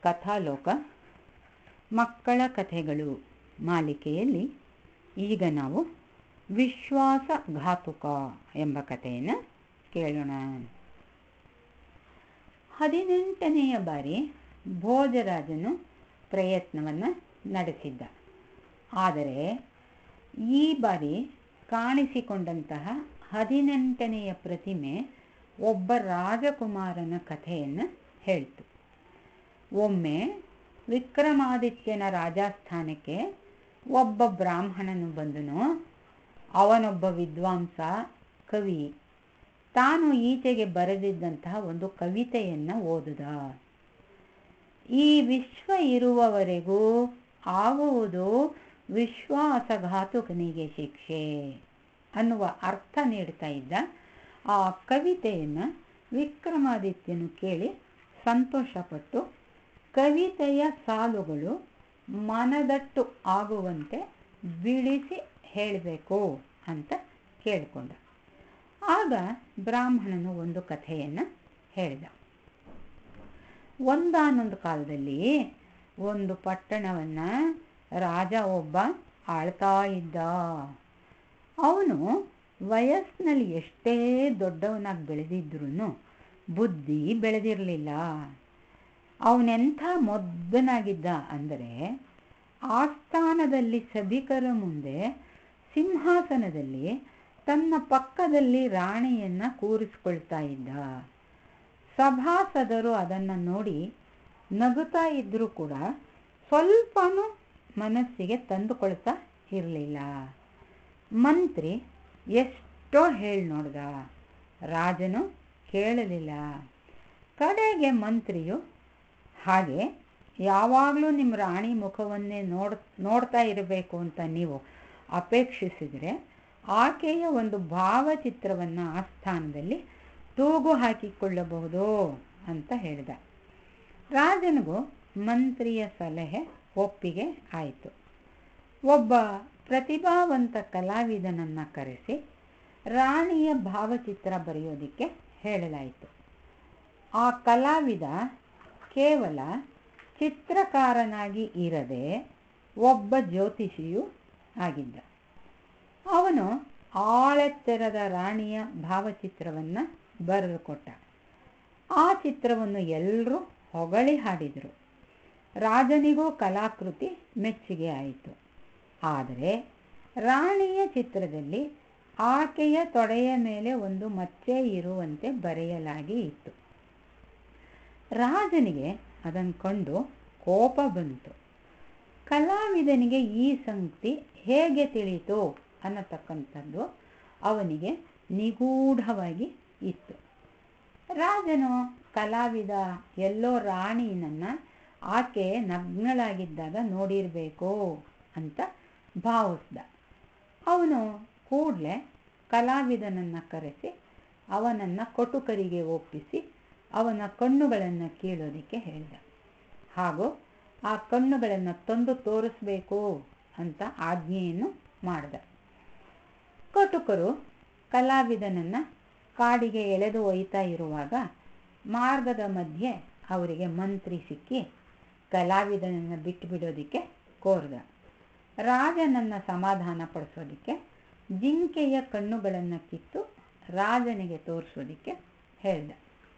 ಕಥಾಲೋಕ ಮಕ್ಕಳ ಕಥೆಗಳು ಮಾಲಿಕೆಯಲ್ಲಿ ಈಗ ನಾವು ವಿಶ್ವಾಸಘಾತುಕ ಎಂಬ ಕಥೆಯನ್ನು ಕೇಳೋಣ ಹದಿನೆಂಟನೆಯ ಬಾರಿ ಭೋಜರಾಜನು ಪ್ರಯತ್ನವನ್ನು ನಡೆಸಿದ್ದ ಆದರೆ ಈ ಬಾರಿ ಕಾಣಿಸಿಕೊಂಡಂತಹ ಹದಿನೆಂಟನೆಯ ಪ್ರತಿಮೆ ಒಬ್ಬ ರಾಜಕುಮಾರನ ಕಥೆಯನ್ನು ಹೇಳ್ತು ಒಮ್ಮೆ ವಿಕ್ರಮಾದಿತ್ಯನ ರಾಜಸ್ಥಾನಕ್ಕೆ ಒಬ್ಬ ಬ್ರಾಹ್ಮಣನು ಬಂದನು ಅವನೊಬ್ಬ ವಿದ್ವಾಂಸ ಕವಿ ತಾನು ಈಚೆಗೆ ಬರೆದಿದ್ದಂತಹ ಒಂದು ಕವಿತೆಯನ್ನು ಓದಿದ ಈ ವಿಶ್ವ ಇರುವವರೆಗೂ ಆಗುವುದು ವಿಶ್ವಾಸಘಾತುಕನಿಗೆ ಶಿಕ್ಷೆ ಅನ್ನುವ ಅರ್ಥ ನೀಡ್ತಾ ಇದ್ದ ಆ ಕವಿತೆಯನ್ನು ವಿಕ್ರಮಾದಿತ್ಯನು ಕೇಳಿ ಸಂತೋಷಪಟ್ಟು ಕವಿತೆಯ ಸಾಲುಗಳು ಮನದಟ್ಟು ಆಗುವಂತೆ ಬಿಡಿಸಿ ಹೇಳಬೇಕು ಅಂತ ಕೇಳಿಕೊಂಡ ಆಗ ಬ್ರಾಹ್ಮಣನು ಒಂದು ಕಥೆಯನ್ನು ಹೇಳಿದ ಒಂದಾನೊಂದು ಕಾಲದಲ್ಲಿ ಒಂದು ಪಟ್ಟಣವನ್ನು ರಾಜ ಒಬ್ಬ ಆಳ್ತಾ ಇದ್ದ ಅವನು ವಯಸ್ಸಿನಲ್ಲಿ ಎಷ್ಟೇ ದೊಡ್ಡವನಾಗಿ ಬೆಳೆದಿದ್ರೂ ಬುದ್ಧಿ ಬೆಳೆದಿರಲಿಲ್ಲ ಅವನೆಂಥ ಮೊದ್ದನಾಗಿದ್ದ ಅಂದರೆ ಆಸ್ಥಾನದಲ್ಲಿ ಸಭಿಕರ ಮುಂದೆ ಸಿಂಹಾಸನದಲ್ಲಿ ತನ್ನ ಪಕ್ಕದಲ್ಲಿ ರಾಣಿಯನ್ನು ಕೂರಿಸ್ಕೊಳ್ತಾ ಇದ್ದ ಸಭಾಸದರು ಅದನ್ನು ನೋಡಿ ನಗುತ್ತಾ ಇದ್ದರೂ ಕೂಡ ಸ್ವಲ್ಪನೂ ಮನಸ್ಸಿಗೆ ತಂದುಕೊಳ್ತಾ ಇರಲಿಲ್ಲ ಮಂತ್ರಿ ಎಷ್ಟೋ ಹೇಳಿ ನೋಡ್ದ ರಾಜನು ಕೇಳಲಿಲ್ಲ ಕಡೆಗೆ ಮಂತ್ರಿಯು ಹಾಗೆ ಯಾವಾಗಲೂ ನಿಮ್ಮ ರಾಣಿ ಮುಖವನ್ನೇ ನೋಡ್ ನೋಡ್ತಾ ಇರಬೇಕು ಅಂತ ನೀವು ಅಪೇಕ್ಷಿಸಿದರೆ ಆಕೆಯ ಒಂದು ಭಾವಚಿತ್ರವನ್ನು ಆಸ್ಥಾನದಲ್ಲಿ ತೂಗು ಹಾಕಿಕೊಳ್ಳಬಹುದು ಅಂತ ಹೇಳಿದ ರಾಜನಿಗೂ ಮಂತ್ರಿಯ ಸಲಹೆ ಒಪ್ಪಿಗೆ ಆಯಿತು ಒಬ್ಬ ಪ್ರತಿಭಾವಂತ ಕಲಾವಿದನನ್ನು ಕರೆಸಿ ರಾಣಿಯ ಭಾವಚಿತ್ರ ಬರೆಯೋದಕ್ಕೆ ಹೇಳಲಾಯಿತು ಆ ಕಲಾವಿದ ಕೇವಲ ಚಿತ್ರಕಾರನಾಗಿ ಇರದೆ ಒಬ್ಬ ಜ್ಯೋತಿಷಿಯೂ ಆಗಿದ್ದ ಅವನು ಆಳೆತ್ತೆರದ ರಾಣಿಯ ಭಾವಚಿತ್ರವನ್ನು ಬರೆದು ಕೊಟ್ಟ ಆ ಚಿತ್ರವನ್ನು ಎಲ್ಲರೂ ಹೊಗಳಿ ಹಾಡಿದರು ರಾಜನಿಗೂ ಕಲಾಕೃತಿ ಮೆಚ್ಚುಗೆ ಆಯಿತು ಆದರೆ ರಾಣಿಯ ಚಿತ್ರದಲ್ಲಿ ಆಕೆಯ ತೊಡೆಯ ಮೇಲೆ ಒಂದು ಮಚ್ಚೆ ಇರುವಂತೆ ಬರೆಯಲಾಗಿ ಇತ್ತು ರಾಜನಿಗೆ ಅದನ್ನು ಕಂಡು ಕೋಪ ಬಂತು ಕಲಾವಿದನಿಗೆ ಈ ಸಂಗತಿ ಹೇಗೆ ತಿಳಿಯಿತು ಅನ್ನತಕ್ಕಂಥದ್ದು ಅವನಿಗೆ ನಿಗೂಢವಾಗಿ ಇತ್ತು ರಾಜನು ಕಲಾವಿದ ಎಲ್ಲೋ ರಾಣಿನನ್ನು ಆಕೆ ನಗ್ನಳಾಗಿದ್ದಾಗ ನೋಡಿರಬೇಕು ಅಂತ ಭಾವಿಸ್ದ ಅವನು ಕೂಡಲೇ ಕಲಾವಿದನನ್ನು ಕರೆಸಿ ಅವನನ್ನು ಕೊಟುಕರಿಗೆ ಒಪ್ಪಿಸಿ ಅವನ ಕಣ್ಣುಗಳನ್ನು ಕೀಳೋದಕ್ಕೆ ಹೇಳಿದ ಹಾಗೂ ಆ ಕಣ್ಣುಗಳನ್ನು ತಂದು ತೋರಿಸ್ಬೇಕು ಅಂತ ಆಜ್ಞೆಯನ್ನು ಮಾಡಿದ ಕಟುಕರು ಕಲಾವಿದನನ್ನು ಕಾಡಿಗೆ ಎಳೆದು ಒಯ್ತಾ ಇರುವಾಗ ಮಾರ್ಗದ ಮಧ್ಯೆ ಅವರಿಗೆ ಮಂತ್ರಿ ಸಿಕ್ಕಿ ಕಲಾವಿದನನ್ನು ಬಿಟ್ಟು ಬಿಡೋದಕ್ಕೆ ಕೋರ್ದ ರಾಜನನ್ನು ಸಮಾಧಾನ ಪಡಿಸೋದಕ್ಕೆ ಜಿಂಕೆಯ ಕಣ್ಣುಗಳನ್ನು ಕಿತ್ತು ರಾಜನಿಗೆ ತೋರಿಸೋದಕ್ಕೆ ಹೇಳ್ದ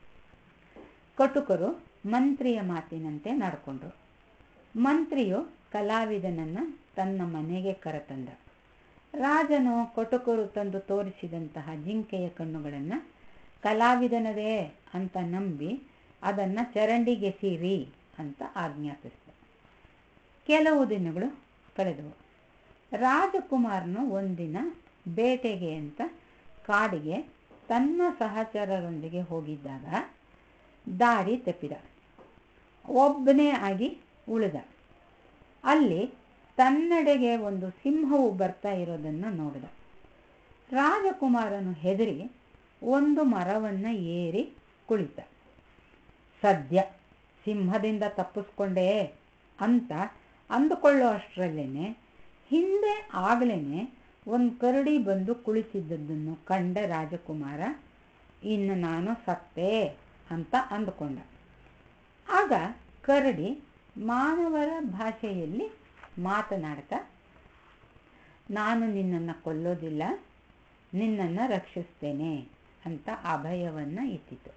ಕಟುಕರು ಮಂತ್ರಿಯ ಮಾತಿನಂತೆ ನಡ್ಕೊಂಡ್ರು ಮಂತ್ರಿಯು ಕಲಾವಿದನನ್ನು ತನ್ನ ಮನೆಗೆ ಕರೆತಂದ ರಾಜನು ಕಟುಕರು ತಂದು ತೋರಿಸಿದಂತಹ ಜಿಂಕೆಯ ಕಣ್ಣುಗಳನ್ನು ಕಲಾವಿದನದೇ ಅಂತ ನಂಬಿ ಅದನ್ನು ಚರಂಡಿಗೆಸೀರಿ ಅಂತ ಆಜ್ಞಾಪಿಸಿದ ಕೆಲವು ದಿನಗಳು ಕಳೆದವು ರಾಜಕುಮಾರನು ಒಂದಿನ ಬೇಟೆಗೆ ಅಂತ ಕಾಡಿಗೆ ತನ್ನ ಸಹಚರರೊಂದಿಗೆ ಹೋಗಿದ್ದಾಗ ದಾರಿ ತಪ್ಪಿದ ಒಬ್ಬನೇ ಆಗಿ ಉಳಿದ ಅಲ್ಲಿ ತನ್ನೆಡೆಗೆ ಒಂದು ಸಿಂಹವು ಬರ್ತಾ ಇರೋದನ್ನು ನೋಡಿದ ರಾಜಕುಮಾರನು ಹೆದರಿ ಒಂದು ಮರವನ್ನು ಏರಿ ಕುಳಿತ ಸದ್ಯ ಸಿಂಹದಿಂದ ತಪ್ಪಿಸ್ಕೊಂಡೆ ಅಂತ ಅಂದುಕೊಳ್ಳೋ ಅಷ್ಟರಲ್ಲೇ ಹಿಂದೆ ಆಗಲೇ ಒಂದು ಕರಡಿ ಬಂದು ಕುಳಿತಿದ್ದದ್ದನ್ನು ಕಂಡ ರಾಜಕುಮಾರ ಇನ್ನು ನಾನು ಸತ್ತೆ ಅಂತ ಅಂದುಕೊಂಡ ಆಗ ಕರಡಿ ಮಾನವರ ಭಾಷೆಯಲ್ಲಿ ಮಾತನಾಡ್ತಾ ನಾನು ನಿನ್ನನ್ನು ಕೊಲ್ಲೋದಿಲ್ಲ ನಿನ್ನನ್ನು ರಕ್ಷಿಸ್ತೇನೆ ಅಂತ ಅಭಯವನ್ನು ಇಟ್ಟಿತು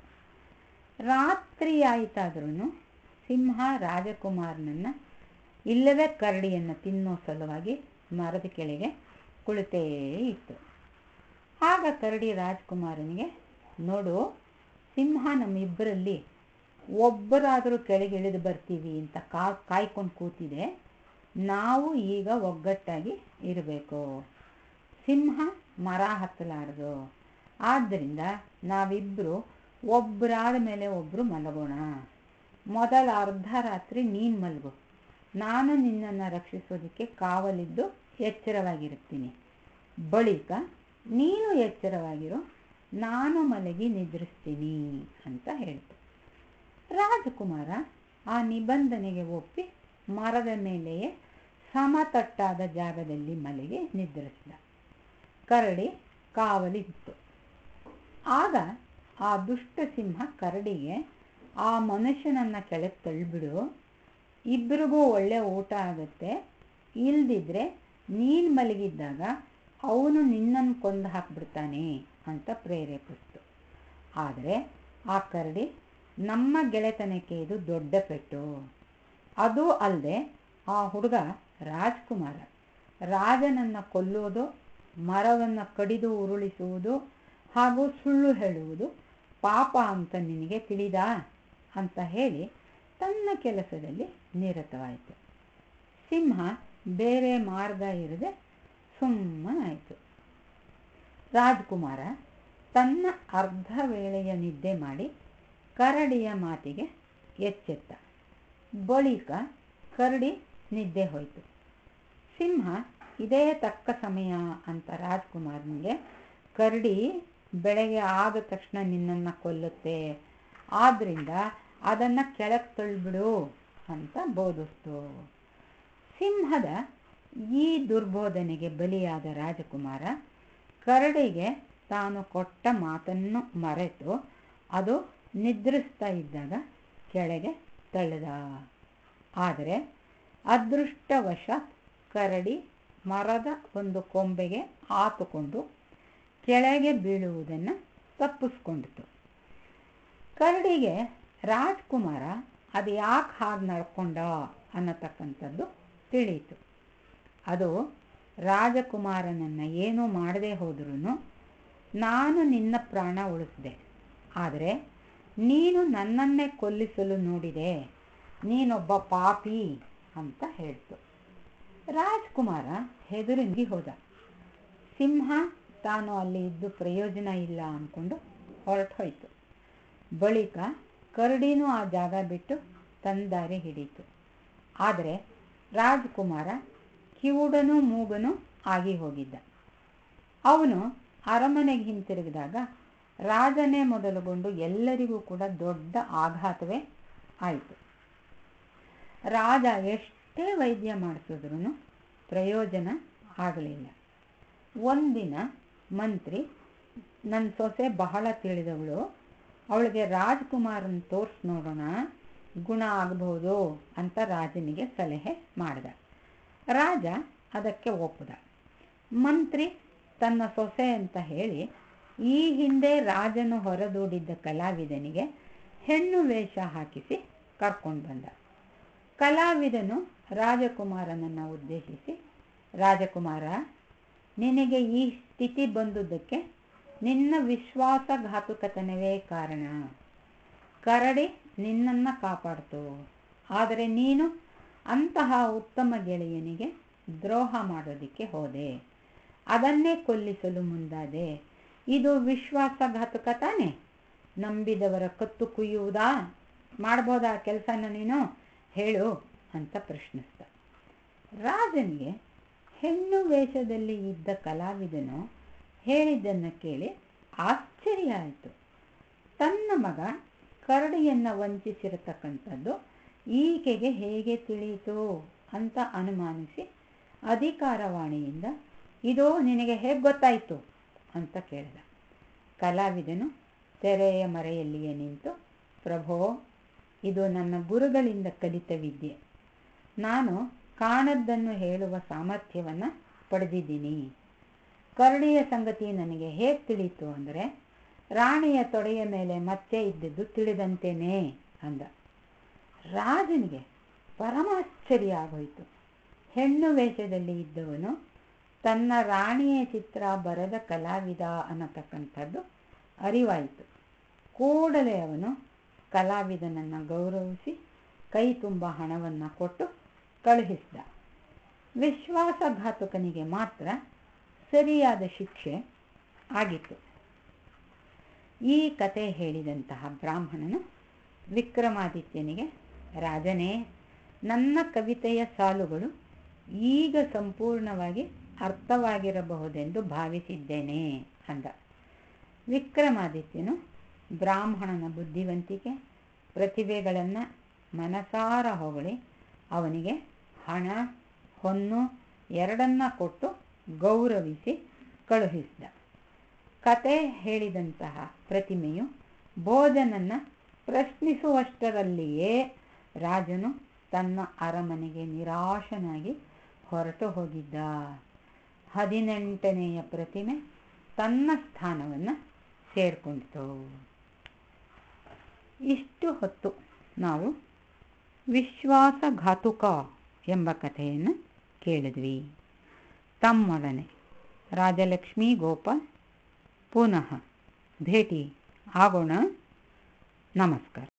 ರಾತ್ರಿ ಆಯಿತಾದ್ರೂ ಸಿಂಹ ರಾಜಕುಮಾರನನ್ನು ಇಲ್ಲವೇ ಕರಡಿಯನ್ನು ತಿನ್ನೋ ಸಲುವಾಗಿ ಮರದ ಕೆಳಗೆ ಕುಳಿತೇ ಇತ್ತು ಆಗ ಕರಡಿ ರಾಜ್ಕುಮಾರನಿಗೆ ನೋಡು ಸಿಂಹ ನಮ್ಮಿಬ್ಬರಲ್ಲಿ ಒಬ್ಬರಾದರೂ ಕೆಳಗೆ ಇಳಿದು ಬರ್ತೀವಿ ಅಂತ ಕಾ ಕಾಯ್ಕೊಂಡು ಕೂತಿದೆ ನಾವು ಈಗ ಒಗ್ಗಟ್ಟಾಗಿ ಇರಬೇಕು ಸಿಂಹ ಮರ ಹತ್ತಲಾರದು ಆದ್ದರಿಂದ ನಾವಿಬ್ಬರು ಒಬ್ಬರಾದ ಮೇಲೆ ಒಬ್ಬರು ಮಲಗೋಣ ಮೊದಲ ಅರ್ಧ ರಾತ್ರಿ ನೀನು ಮಲಗು ನಾನು ನಿನ್ನನ್ನು ರಕ್ಷಿಸೋದಕ್ಕೆ ಕಾವಲಿದ್ದು ಎಚ್ಚರವಾಗಿರುತ್ತೀನಿ ಬಳಿಕ ನೀನು ಎಚ್ಚರವಾಗಿರೋ ನಾನು ಮಲಗಿ ನಿದ್ರಿಸ್ತೀನಿ ಅಂತ ಹೇಳ್ತು ರಾಜಕುಮಾರ ಆ ನಿಬಂಧನೆಗೆ ಒಪ್ಪಿ ಮರದ ಮೇಲೆಯೇ ಸಮತಟ್ಟಾದ ಜಾಗದಲ್ಲಿ ಮಲಗಿ ನಿದ್ರಿಸಿದ ಕರಡಿ ಕಾವಲಿತ್ತು ಆಗ ಆ ದುಷ್ಟ ಸಿಂಹ ಕರಡಿಗೆ ಆ ಮನುಷ್ಯನನ್ನು ಕೆಳಗೆ ತಳ್ಳಿಬಿಡು ಇಬ್ಬರಿಗೂ ಒಳ್ಳೆ ಊಟ ಆಗುತ್ತೆ ಇಲ್ದಿದ್ರೆ ನೀನು ಮಲಗಿದ್ದಾಗ ಅವನು ನಿನ್ನನ್ನು ಕೊಂದು ಹಾಕ್ಬಿಡ್ತಾನೆ ಅಂತ ಪ್ರೇರೇಪಿಸ್ತು ಆದರೆ ಆ ಕರಡಿ ನಮ್ಮ ಗೆಳೆತನಕ್ಕೆ ಇದು ದೊಡ್ಡ ಪೆಟ್ಟು ಅದು ಅಲ್ಲದೆ ಆ ಹುಡುಗ ರಾಜ್ಕುಮಾರ ರಾಜನನ್ನು ಕೊಲ್ಲೋದು ಮರವನ್ನು ಕಡಿದು ಉರುಳಿಸುವುದು ಹಾಗೂ ಸುಳ್ಳು ಹೇಳುವುದು ಪಾಪ ಅಂತ ನಿನಗೆ ತಿಳಿದಾ ಅಂತ ಹೇಳಿ ತನ್ನ ಕೆಲಸದಲ್ಲಿ ನಿರತವಾಯಿತು ಸಿಂಹ ಬೇರೆ ಮಾರ್ಗ ಇರದೆ ಸುಮ್ಮನಾಯಿತು ರಾಜ್ಕುಮಾರ ತನ್ನ ಅರ್ಧ ವೇಳೆಯ ನಿದ್ದೆ ಮಾಡಿ ಕರಡಿಯ ಮಾತಿಗೆ ಎಚ್ಚೆತ್ತ ಬಳಿಕ ಕರಡಿ ನಿದ್ದೆ ಹೋಯಿತು ಸಿಂಹ ಇದೇ ತಕ್ಕ ಸಮಯ ಅಂತ ರಾಜ್ಕುಮಾರನಿಗೆ ಕರಡಿ ಬೆಳಗ್ಗೆ ಆದ ತಕ್ಷಣ ನಿನ್ನನ್ನು ಕೊಲ್ಲುತ್ತೆ ಆದ್ದರಿಂದ ಅದನ್ನು ಕೆಳಗೆ ತಳ್ಳಿಬಿಡು ಅಂತ ಬೋಧಿಸ್ತು ಸಿಂಹದ ಈ ದುರ್ಬೋಧನೆಗೆ ಬಲಿಯಾದ ರಾಜಕುಮಾರ ಕರಡಿಗೆ ತಾನು ಕೊಟ್ಟ ಮಾತನ್ನು ಮರೆತು ಅದು ನಿದ್ರಿಸ್ತಾ ಇದ್ದಾಗ ಕೆಳಗೆ ತಳ್ಳಿದ ಆದರೆ ಅದೃಷ್ಟವಶಾತ್ ಕರಡಿ ಮರದ ಒಂದು ಕೊಂಬೆಗೆ ಆತುಕೊಂಡು ಕೆಳಗೆ ಬೀಳುವುದನ್ನು ತಪ್ಪಿಸ್ಕೊಂಡಿತು ಕರಡಿಗೆ ರಾಜ್ಕುಮಾರ ಅದು ಯಾಕೆ ಹಾಗೆ ನಡ್ಕೊಂಡ ಅನ್ನತಕ್ಕಂಥದ್ದು ತಿಳಿಯಿತು ಅದು ರಾಜಕುಮಾರನನ್ನು ಏನೂ ಮಾಡದೆ ಹೋದ್ರೂ ನಾನು ನಿನ್ನ ಪ್ರಾಣ ಉಳಿಸಿದೆ ಆದರೆ ನೀನು ನನ್ನನ್ನೇ ಕೊಲ್ಲಿಸಲು ನೋಡಿದೆ ನೀನೊಬ್ಬ ಪಾಪಿ ಅಂತ ಹೇಳ್ತು ರಾಜ್ಕುಮಾರ ಹೆದರಿಂಗಿ ಹೋದ ಸಿಂಹ ತಾನು ಅಲ್ಲಿ ಇದ್ದು ಪ್ರಯೋಜನ ಇಲ್ಲ ಅಂದ್ಕೊಂಡು ಹೊರಟು ಹೋಯಿತು ಬಳಿಕ ಕರಡಿನೂ ಆ ಜಾಗ ಬಿಟ್ಟು ತನ್ನ ದಾರಿ ಹಿಡೀತು ಆದರೆ ರಾಜ್ಕುಮಾರ ಕಿವುಡನೂ ಮೂಗನೂ ಆಗಿ ಹೋಗಿದ್ದ ಅವನು ಅರಮನೆಗೆ ಹಿಂತಿರುಗಿದಾಗ ರಾಜನೇ ಮೊದಲುಗೊಂಡು ಎಲ್ಲರಿಗೂ ಕೂಡ ದೊಡ್ಡ ಆಘಾತವೇ ಆಯಿತು ರಾಜ ಎಷ್ಟೇ ವೈದ್ಯ ಮಾಡಿಸಿದ್ರೂ ಪ್ರಯೋಜನ ಆಗಲಿಲ್ಲ ಒಂದಿನ ಮಂತ್ರಿ ನನ್ನ ಸೊಸೆ ಬಹಳ ತಿಳಿದವಳು ಅವಳಿಗೆ ರಾಜ್ಕುಮಾರನ ತೋರಿಸಿ ನೋಡೋಣ ಗುಣ ಆಗಬಹುದು ಅಂತ ರಾಜನಿಗೆ ಸಲಹೆ ಮಾಡಿದ ರಾಜ ಅದಕ್ಕೆ ಒಪ್ಪದ ಮಂತ್ರಿ ತನ್ನ ಸೊಸೆ ಅಂತ ಹೇಳಿ ಈ ಹಿಂದೆ ರಾಜನು ಹೊರದೂಡಿದ್ದ ಕಲಾವಿದನಿಗೆ ಹೆಣ್ಣು ವೇಷ ಹಾಕಿಸಿ ಕರ್ಕೊಂಡು ಬಂದ ಕಲಾವಿದನು ರಾಜಕುಮಾರನನ್ನು ಉದ್ದೇಶಿಸಿ ರಾಜಕುಮಾರ ನಿನಗೆ ಈ ಸ್ಥಿತಿ ಬಂದುದಕ್ಕೆ ನಿನ್ನ ವಿಶ್ವಾಸಘಾತುಕತನವೇ ಕಾರಣ ಕರಡಿ ನಿನ್ನನ್ನು ಕಾಪಾಡ್ತು ಆದರೆ ನೀನು ಅಂತಹ ಉತ್ತಮ ಗೆಳೆಯನಿಗೆ ದ್ರೋಹ ಮಾಡೋದಕ್ಕೆ ಹೋದೆ ಅದನ್ನೇ ಕೊಲ್ಲಿಸಲು ಮುಂದಾದೆ ಇದು ವಿಶ್ವಾಸಘಾತುಕ ತಾನೆ ನಂಬಿದವರ ಕತ್ತು ಕುಯ್ಯುವುದಾ ಮಾಡ್ಬೋದಾ ಕೆಲಸನ ನೀನು ಹೇಳು ಅಂತ ಪ್ರಶ್ನಿಸ್ದ ರಾಜನಿಗೆ ಹೆಣ್ಣು ವೇಷದಲ್ಲಿ ಇದ್ದ ಕಲಾವಿದನು ಹೇಳಿದ್ದನ್ನು ಕೇಳಿ ಆಶ್ಚರ್ಯ ಆಯಿತು ತನ್ನ ಮಗ ಕರಡಿಯನ್ನು ವಂಚಿಸಿರತಕ್ಕಂಥದ್ದು ಈಕೆಗೆ ಹೇಗೆ ತಿಳಿಯಿತು ಅಂತ ಅನುಮಾನಿಸಿ ಅಧಿಕಾರವಾಣಿಯಿಂದ ಇದು ನಿನಗೆ ಹೇಗೆ ಗೊತ್ತಾಯಿತು ಅಂತ ಕೇಳಿದ ಕಲಾವಿದನು ತೆರೆಯ ಮರೆಯಲ್ಲಿಯೇ ನಿಂತು ಪ್ರಭೋ ಇದು ನನ್ನ ಗುರುಗಳಿಂದ ಕಲಿತ ವಿದ್ಯೆ ನಾನು ಕಾಣದ್ದನ್ನು ಹೇಳುವ ಸಾಮರ್ಥ್ಯವನ್ನು ಪಡೆದಿದ್ದೀನಿ ಕರಡಿಯ ಸಂಗತಿ ನನಗೆ ಹೇಗೆ ತಿಳಿಯಿತು ಅಂದರೆ ರಾಣಿಯ ತೊಡೆಯ ಮೇಲೆ ಮತ್ತೆ ಇದ್ದದ್ದು ತಿಳಿದಂತೆಯೇ ಅಂದ ರಾಜನಿಗೆ ಪರಮಾಶ್ಚರ್ಯ ಆಗೋಯಿತು ಹೆಣ್ಣು ವೇಷದಲ್ಲಿ ಇದ್ದವನು ತನ್ನ ರಾಣಿಯ ಚಿತ್ರ ಬರೆದ ಕಲಾವಿದ ಅನ್ನತಕ್ಕಂಥದ್ದು ಅರಿವಾಯಿತು ಕೂಡಲೇ ಅವನು ಕಲಾವಿದನನ್ನು ಗೌರವಿಸಿ ಕೈ ತುಂಬ ಹಣವನ್ನು ಕೊಟ್ಟು ಕಳುಹಿಸಿದ ವಿಶ್ವಾಸಘಾತುಕನಿಗೆ ಮಾತ್ರ ಸರಿಯಾದ ಶಿಕ್ಷೆ ಆಗಿತ್ತು ಈ ಕತೆ ಹೇಳಿದಂತಹ ಬ್ರಾಹ್ಮಣನು ವಿಕ್ರಮಾದಿತ್ಯನಿಗೆ ರಾಜನೇ ನನ್ನ ಕವಿತೆಯ ಸಾಲುಗಳು ಈಗ ಸಂಪೂರ್ಣವಾಗಿ ಅರ್ಥವಾಗಿರಬಹುದೆಂದು ಭಾವಿಸಿದ್ದೇನೆ ಅಂದ ವಿಕ್ರಮಾದಿತ್ಯನು ಬ್ರಾಹ್ಮಣನ ಬುದ್ಧಿವಂತಿಕೆ ಪ್ರತಿಭೆಗಳನ್ನು ಮನಸಾರ ಹೊಗಳಿ ಅವನಿಗೆ ಹಣ ಹೊನ್ನು ಎರಡನ್ನ ಕೊಟ್ಟು ಗೌರವಿಸಿ ಕಳುಹಿಸಿದ ಕತೆ ಹೇಳಿದಂತಹ ಪ್ರತಿಮೆಯು ಭೋಜನನ್ನು ಪ್ರಶ್ನಿಸುವಷ್ಟರಲ್ಲಿಯೇ ರಾಜನು ತನ್ನ ಅರಮನೆಗೆ ನಿರಾಶನಾಗಿ ಹೊರಟು ಹೋಗಿದ್ದ ಹದಿನೆಂಟನೆಯ ಪ್ರತಿಮೆ ತನ್ನ ಸ್ಥಾನವನ್ನು ಸೇರಿಕೊಂಡಿತು ಇಷ್ಟು ಹೊತ್ತು ನಾವು ವಿಶ್ವಾಸಘಾತುಕ ಎಂಬ ಕಥೆಯನ್ನು ಕೇಳಿದ್ವಿ ತಮ್ಮೊಡನೆ ರಾಜಲಕ್ಷ್ಮೀ ಗೋಪಾಲ್ ಪುನಃ ಭೇಟಿ ಆಗೋಣ ನಮಸ್ಕಾರ